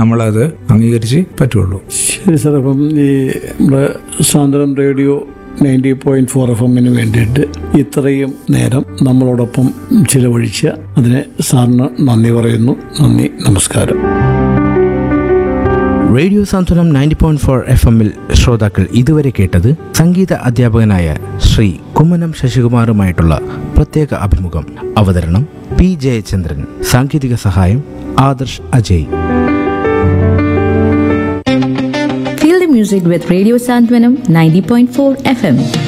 നമ്മളത് അംഗീകരിച്ച് പറ്റുള്ളൂ ശരി സാർ അപ്പം ഈ നമ്മുടെ Sandram radio ninety point four F എമ്മിന് വേണ്ടിയിട്ട് ഇത്രയും നേരം നമ്മളോടൊപ്പം ചിലവഴിച്ച അതിന് സാറിന് നന്ദി പറയുന്നു നന്ദി നമസ്കാരം radio Santhwanam ninety point four F എമ്മിൽ ശ്രോതാക്കൾ ഇതുവരെ കേട്ടത് സംഗീത അധ്യാപകനായ ശ്രീ കുമ്മനം ശശികുമാറുമായിട്ടുള്ള പ്രത്യേക അഭിമുഖം അവതരണം പി ജയചന്ദ്രൻ സാങ്കേതിക സഹായം Adarsh Ajay Feel the music with Radio Santwanam 90.4 FM.